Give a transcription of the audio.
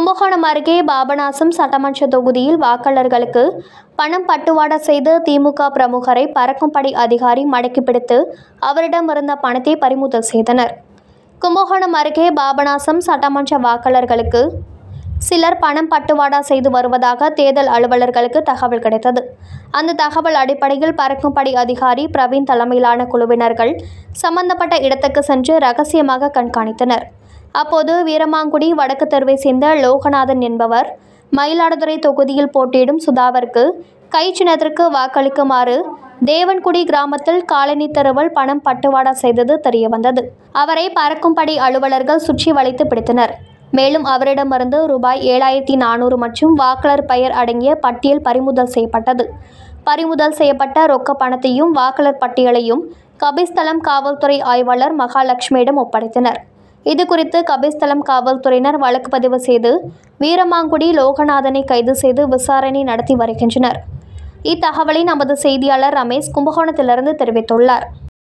கும்பகோணம் அருகே பாபநாசம் சட்டமன்ற தொகுதியில் வாக்காளர்களுக்கு பணம் பட்டுவாடா செய்து திமுக பிரமுகரை பறக்கும்படை அதிகாரி மடக்கி பிடித்து அவரிடமிருந்த பணத்தை பறிமுதல் செய்தனர் கும்பகோணம் அருகே பாபநாசம் சட்டமன்ற வாக்காளர்களுக்கு சிலர் பணம் பட்டுவாடா செய்து வருவதாக தேர்தல் அலுவலர்களுக்கு தகவல் கிடைத்தது அந்த தகவல் அடிப்படையில் பறக்கும்படை அதிகாரி பிரவீன் தலைமையிலான குழுவினர்கள் சம்பந்தப்பட்ட இடத்துக்கு சென்று ரகசியமாக கண்காணித்தனர் அப்போது வீரமாங்குடி வடக்கு தெருவை சேர்ந்த லோகநாதன் என்பவர் மயிலாடுதுறை தொகுதியில் போட்டியிடும் சுதாவிற்கு கை சின்னத்திற்கு வாக்களிக்குமாறு தேவன்குடி கிராமத்தில் காலனி தெருவில் பணம் பட்டுவாடா செய்தது தெரியவந்தது அவரை பறக்கும்படை அலுவலர்கள் சுற்றி வளைத்து பிடித்தனர் மேலும் அவரிடமிருந்து ரூபாய் ஏழாயிரத்தி நானூறு மற்றும் வாக்காளர் பெயர் அடங்கிய பட்டியல் பறிமுதல் செய்யப்பட்டது பறிமுதல் செய்யப்பட்ட ரொக்க பணத்தையும் வாக்காளர் பட்டியலையும் கபிஸ்தலம் காவல்துறை ஆய்வாளர் மகாலட்சுமியிடம் ஒப்படைத்தனர் இது குறித்து கபிஸ்தலம் காவல்துறையினர் வழக்கு பதிவு செய்து வீரமாங்குடி லோகநாதனை கைது செய்து விசாரணை நடத்தி வருகின்றனர் இத்தகவலை நமது செய்தியாளர் ரமேஷ் கும்பகோணத்திலிருந்து தெரிவித்துள்ளார்